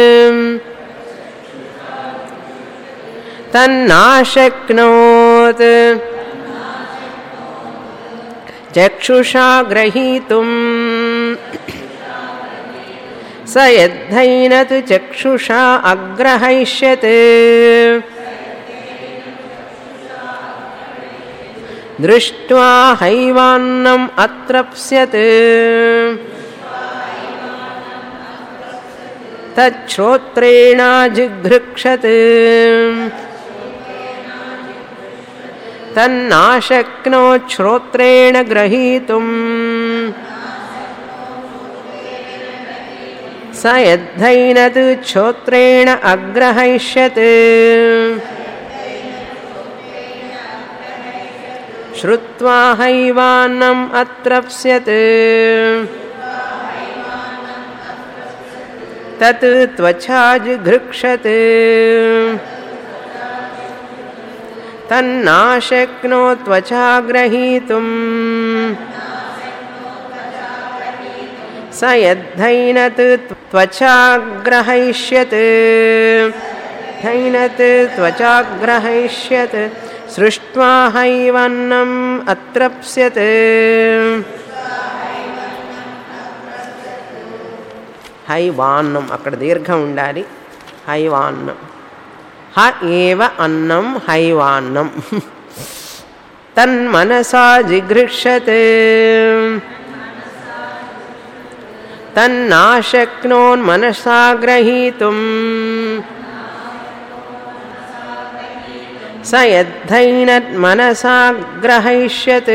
తన్నాశక్నోత్ చక్షుషా గ్రహీతుం స యద్ధైనతు చక్షుషా అగ్రహైష్యత్ దృష్ట్వా హైవాన్నం అత్రప్స్యత్ తచ్శ్రోత్రేణాజిఘృక్షత్ తన్నాశక్నోశ్రోత్రేణ గ్రహీతుం స యద్ధైనతు శ్రోత్రేణ అగ్రహైష్యత్ श्रुत्वा हैवान्नम् अत्रप्स्यत् तत् त्वचा जिघृक्षत् तन्नाशक्नो त्वचा ग्रहीतुम् स यद्धैनत् त्वचाग्रहैष्यत् धैनत् त्वचाग्रहैष्यत् सृष्ट्वा हैवन्नम् अत्रप्स्यत् హైవాన్నం అక్కడ దీర్ఘం ఉండాలి హైవాన్నం హ ఏవ అన్నం హైవాన్నం తన్మనసా జిఘృక్షత్ తన్నాశక్నోన్మనసా గ్రహీతుం స యద్ధైనన్మనసా గ్రహయిష్యత్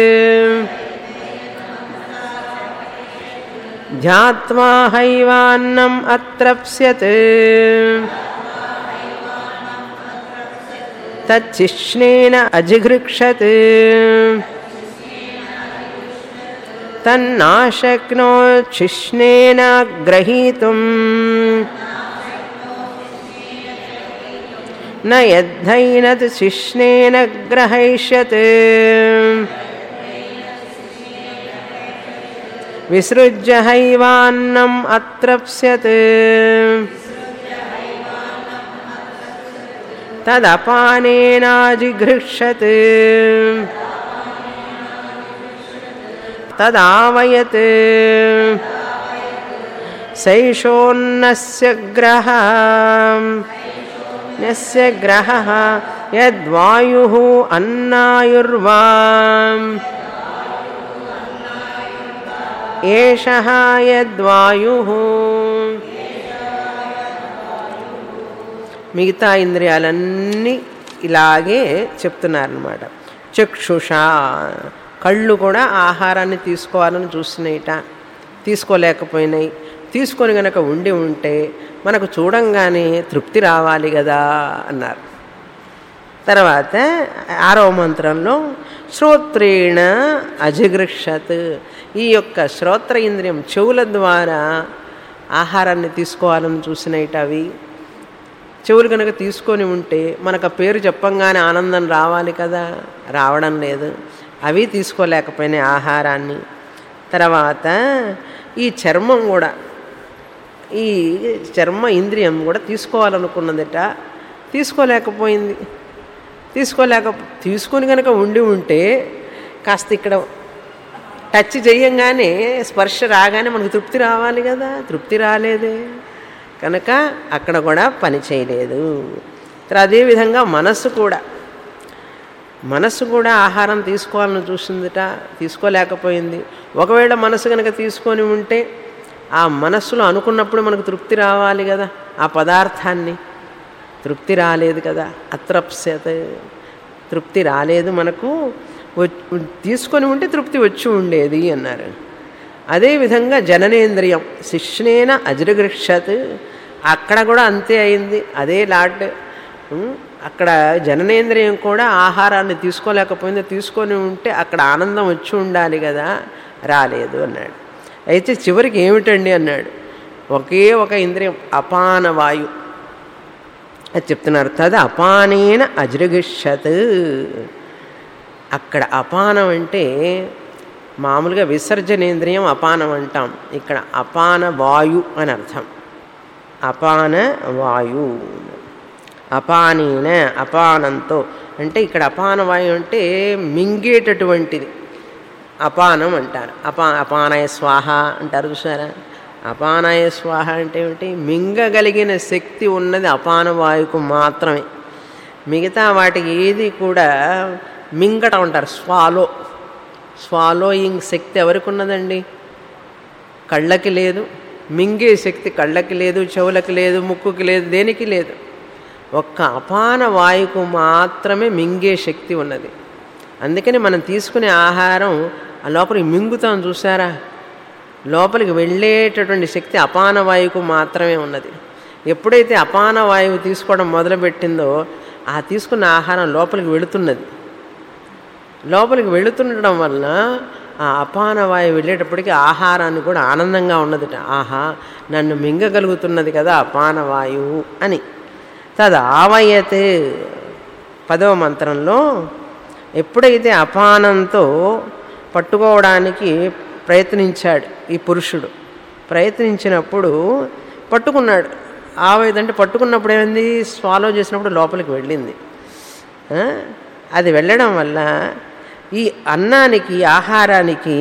ధ్యాత్వా హైవాన్నం అత్రప్స్యత్ తచ్చిష్ణేన అజిఘృక్షత్ తన్నాశక్నోచ్చిష్ణేన గ్రహీతుం न यद्धैनत् शिष्णेन ग्रहैष्यत् विसृज्य हैवान्नम् अत्रप्स्यत् तदपानेनाजिघृक्षत् तदावयत् सैषोन्नस्य ग्रहः यस्य ग्रहः यद्वायुः अन्नायुर्वा एषः यद्वायुः మిగతా ఇంద్రియాలన్నీ ఇలాగే చెప్తున్నారనమాట చక్షుష కళ్ళు కూడా ఆహారాన్ని తీసుకోవాలని చూస్తున్నాయిట తీసుకోలేకపోయినాయి తీసుకొని గనక ఉండి ఉంటే మనకు చూడంగానే తృప్తి రావాలి కదా అన్నారు తర్వాత ఆరవ మంత్రంలో శ్రోత్రేణ అజిగృక్షత్ ఈ యొక్క శ్రోత్ర ఇంద్రియం చెవుల ద్వారా ఆహారాన్ని తీసుకోవాలని చూసినట్టు అవి చెవులు కనుక తీసుకొని ఉంటే మనకు ఆ పేరు చెప్పంగానే ఆనందం రావాలి కదా రావడం లేదు అవి తీసుకోలేకపోయినాయి ఆహారాన్ని తర్వాత ఈ చర్మం కూడా ఈ చర్మ ఇంద్రియం కూడా తీసుకోవాలనుకున్నదట తీసుకోలేకపోయింది తీసుకోలేక తీసుకొని కనుక ఉండి ఉంటే కాస్త ఇక్కడ టచ్ చేయంగానే స్పర్శ రాగానే మనకు తృప్తి రావాలి కదా తృప్తి రాలేదే కనుక అక్కడ కూడా పని చేయలేదు అదేవిధంగా మనస్సు కూడా మనస్సు కూడా ఆహారం తీసుకోవాలని చూసిందిట తీసుకోలేకపోయింది ఒకవేళ మనసు కనుక తీసుకొని ఉంటే ఆ మనస్సులో అనుకున్నప్పుడు మనకు తృప్తి రావాలి కదా ఆ పదార్థాన్ని తృప్తి రాలేదు కదా అత్రప్స్యత తృప్తి రాలేదు మనకు తీసుకొని ఉంటే తృప్తి వచ్చి ఉండేది అన్నారు అదేవిధంగా జననేంద్రియం శిష్ణేన అజృగృక్షత్ అక్కడ కూడా అంతే అయింది అదే లాట్ అక్కడ జననేంద్రియం కూడా ఆహారాన్ని తీసుకోలేకపోయింది తీసుకొని ఉంటే అక్కడ ఆనందం వచ్చి ఉండాలి కదా రాలేదు అన్నాడు అయితే చివరికి ఏమిటండి అన్నాడు ఒకే ఒక ఇంద్రియం అపాన వాయు అది చెప్తున్నారు తద అపానేన అజృగిషత్ అక్కడ అపానం అంటే మామూలుగా విసర్జనేంద్రియం అపానం అంటాం ఇక్కడ అపాన వాయు అని అర్థం అపాన వాయు అపానీన అపానంతో అంటే ఇక్కడ అపాన వాయు అంటే మింగేటటువంటిది అపానం అంటారు అపా అపానాయ స్వాహ అంటారు చూసారా అపానాయ స్వాహ అంటే ఏమిటి మింగగలిగిన శక్తి ఉన్నది అపాన వాయుకు మాత్రమే మిగతా వాటికి ఏది కూడా మింగటం అంటారు స్వాలో స్వాలోయింగ్ శక్తి ఎవరికి ఉన్నదండి కళ్ళకి లేదు మింగే శక్తి కళ్ళకి లేదు చెవులకి లేదు ముక్కుకి లేదు దేనికి లేదు ఒక్క అపాన వాయుకు మాత్రమే మింగే శక్తి ఉన్నది అందుకని మనం తీసుకునే ఆహారం ఆ లోపలికి మింగుతాం చూసారా లోపలికి వెళ్ళేటటువంటి శక్తి అపాన వాయువుకు మాత్రమే ఉన్నది ఎప్పుడైతే అపాన వాయువు తీసుకోవడం మొదలుపెట్టిందో ఆ తీసుకున్న ఆహారం లోపలికి వెళుతున్నది లోపలికి వెళుతుండడం వలన ఆ అపాన వాయువు వెళ్ళేటప్పటికి ఆహారాన్ని కూడా ఆనందంగా ఉన్నదిట ఆహా నన్ను మింగగలుగుతున్నది కదా అపాన వాయువు అని తదావయత్ పదవ మంత్రంలో ఎప్పుడైతే అపానంతో పట్టుకోవడానికి ప్రయత్నించాడు ఈ పురుషుడు ప్రయత్నించినప్పుడు పట్టుకున్నాడు ఆవేదంటే పట్టుకున్నప్పుడు ఏమైంది స్వాలో చేసినప్పుడు లోపలికి వెళ్ళింది ఆ? అది వెళ్ళడం వల్ల ఈ అన్నానికి ఆహారానికి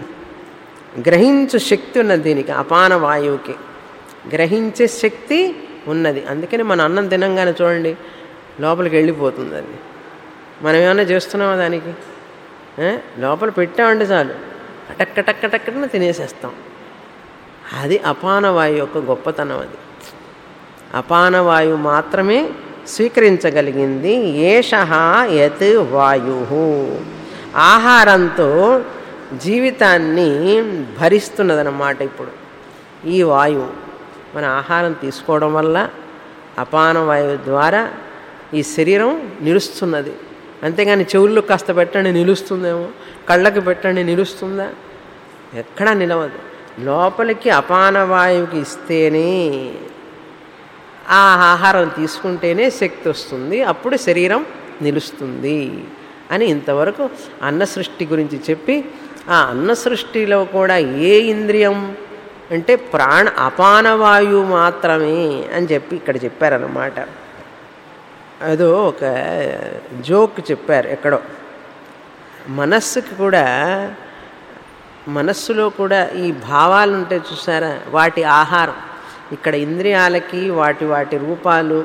గ్రహించు శక్తి ఉన్నది దీనికి అపాన వాయువుకి గ్రహించే శక్తి ఉన్నది అందుకని మన అన్నం తినంగానే చూడండి లోపలికి వెళ్ళిపోతుంది అది మనం ఏమైనా చేస్తున్నామా దానికి ఆ? లోపల పెట్టామంటే చాలు టక్క టక్క టక్కన తినేసేస్తాం అది అపాన వాయువు యొక్క గొప్పతనం అది అపాన వాయువు మాత్రమే స్వీకరించగలిగింది ఏష యత్ వాయు ఆహారంతో జీవితాన్ని భరిస్తున్నదన్నమాట ఇప్పుడు ఈ వాయువు మన ఆహారం తీసుకోవడం వల్ల అపాన వాయువు ద్వారా ఈ శరీరం నిలుస్తున్నది అంతేగాని చెవుల్లో కాస్త పెట్టండి నిలుస్తుందేమో కళ్ళకి పెట్టండి నిలుస్తుందా ఎక్కడా నిలవదు లోపలికి అపాన వాయువుకి ఇస్తేనే ఆ ఆహారం తీసుకుంటేనే శక్తి వస్తుంది అప్పుడు శరీరం నిలుస్తుంది అని ఇంతవరకు అన్న సృష్టి గురించి చెప్పి ఆ అన్న సృష్టిలో కూడా ఏ ఇంద్రియం అంటే ప్రాణ అపానవాయువు మాత్రమే అని చెప్పి ఇక్కడ చెప్పారన్నమాట అదో ఒక జోక్ చెప్పారు ఎక్కడో మనస్సుకి కూడా మనస్సులో కూడా ఈ భావాలు ఉంటాయి చూసారా వాటి ఆహారం ఇక్కడ ఇంద్రియాలకి వాటి వాటి రూపాలు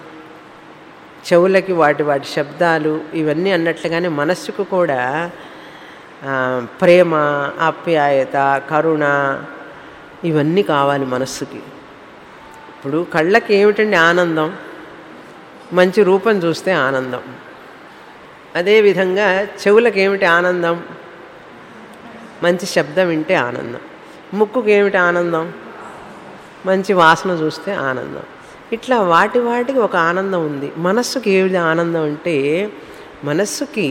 చెవులకి వాటి వాటి శబ్దాలు ఇవన్నీ అన్నట్లుగానే మనస్సుకు కూడా ఆ, ప్రేమ ఆప్యాయత కరుణ ఇవన్నీ కావాలి మనస్సుకి ఇప్పుడు కళ్ళకి ఏమిటండి ఆనందం మంచి రూపం చూస్తే ఆనందం అదేవిధంగా చెవులకు ఏమిటి ఆనందం మంచి శబ్దం వింటే ఆనందం ముక్కుకి ఏమిటి ఆనందం మంచి వాసన చూస్తే ఆనందం ఇట్లా వాటి వాటికి ఒక ఆనందం ఉంది మనస్సుకి ఏమిటి ఆనందం అంటే మనస్సుకి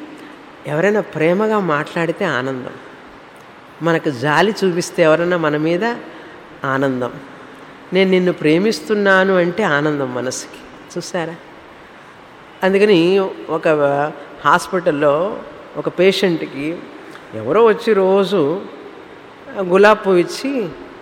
ఎవరైనా ప్రేమగా మాట్లాడితే ఆనందం మనకు జాలి చూపిస్తే ఎవరైనా మన మీద ఆనందం నేను నిన్ను ప్రేమిస్తున్నాను అంటే ఆనందం మనసుకి చూసారా అందుకని ఒక హాస్పిటల్లో ఒక పేషెంట్కి ఎవరో వచ్చి రోజు గులాబ్ పువ్వు ఇచ్చి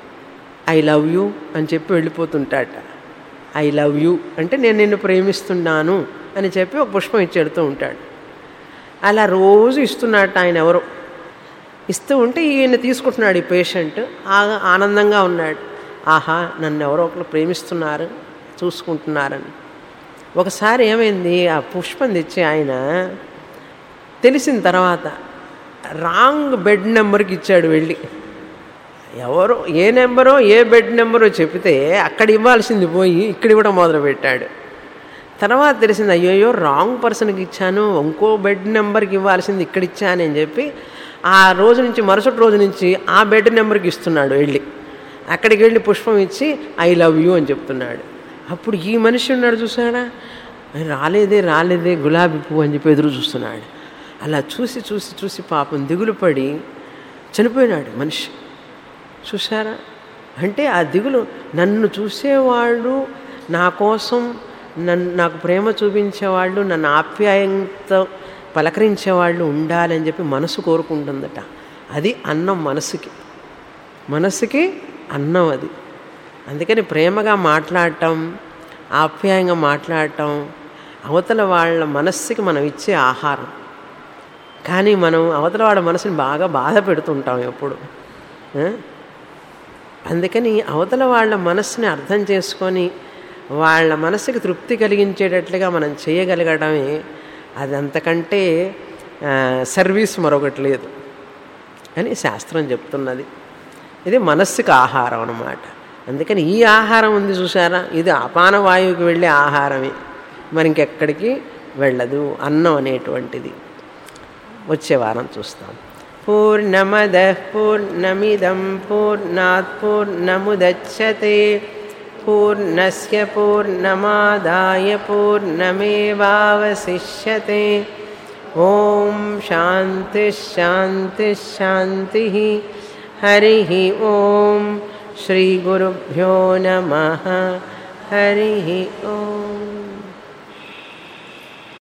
ఐ లవ్ యూ అని చెప్పి వెళ్ళిపోతుంటాట ఐ లవ్ యూ అంటే నేను నిన్ను ప్రేమిస్తున్నాను అని చెప్పి ఒక పుష్పం ఇచ్చి వెళ్తూ ఉంటాడు అలా రోజు ఇస్తున్నట్టు ఆయన ఎవరో ఇస్తూ ఉంటే ఈయన తీసుకుంటున్నాడు ఈ పేషెంట్ ఆ- ఆనందంగా ఉన్నాడు ఆహా నన్ను ఎవరో ఒకరు ప్రేమిస్తున్నారు చూసుకుంటున్నారని ఒకసారి ఏమైంది ఆ పుష్పం తెచ్చి ఆయన తెలిసిన తర్వాత రాంగ్ బెడ్ నెంబర్కి ఇచ్చాడు వెళ్ళి ఎవరో ఏ నెంబరో ఏ బెడ్ నెంబరో చెప్తే అక్కడ ఇవ్వాల్సింది పోయి ఇక్కడ ఇవ్వడం మొదలుపెట్టాడు తర్వాత తెలిసింది అయ్యోయ్యో రాంగ్ పర్సన్కి ఇచ్చాను ఇంకో బెడ్ నెంబర్కి ఇవ్వాల్సింది ఇక్కడ ఇచ్చానని చెప్పి ఆ రోజు నుంచి మరుసటి రోజు నుంచి ఆ బెడ్ నెంబర్కి ఇస్తున్నాడు వెళ్ళి అక్కడికి వెళ్ళి పుష్పం ఇచ్చి ఐ లవ్ యూ అని చెప్తున్నాడు అప్పుడు ఈ మనిషి ఉన్నాడు చూసాడా రాలేదే రాలేదే గులాబీ పువ్వు అని చెప్పి ఎదురు చూస్తున్నాడు అలా చూసి చూసి చూసి పాపం దిగులు పడి చనిపోయినాడు మనిషి చూసారా అంటే ఆ దిగులు నన్ను చూసేవాళ్ళు నా కోసం నన్ను నాకు ప్రేమ చూపించేవాళ్ళు నన్ను ఆప్యాయంతో పలకరించేవాళ్ళు ఉండాలని చెప్పి మనసు కోరుకుంటుందట అది అన్నం మనసుకి మనసుకి అన్నం అది అందుకని ప్రేమగా మాట్లాడటం ఆప్యాయంగా మాట్లాడటం అవతల వాళ్ళ మనస్సుకి మనం ఇచ్చే ఆహారం కానీ మనం అవతల వాళ్ళ మనసుని బాగా బాధ పెడుతుంటాం ఎప్పుడు ఆ? అందుకని అవతల వాళ్ళ మనస్సుని అర్థం చేసుకొని వాళ్ళ మనసుకి తృప్తి కలిగించేటట్లుగా మనం చేయగలగడమే అది అంతకంటే ఆ, సర్వీస్ మరొకటి లేదు అని శాస్త్రం చెప్తున్నది ఇది మనస్సుకి ఆహారం అన్నమాట అందుకని ఈ ఆహారం ఉంది చూసారా ఇది అపాన వాయువుకి వెళ్ళే ఆహారమే మరి ఇంకెక్కడికి వెళ్ళదు అన్నం అనేటువంటిది వచ్చే వారం చూస్తాం పూర్ణమద పూర్ణమిదం పూర్ణాత్ పూర్ణముదచ్చతే పూర్ణస్య పూర్ణమాదాయ పూర్ణమేవావశిష్యతే ఓం శాంతి శాంతి శాంతి హరి ఓం శ్రీ గురుభ్యో నమ హరి ఓం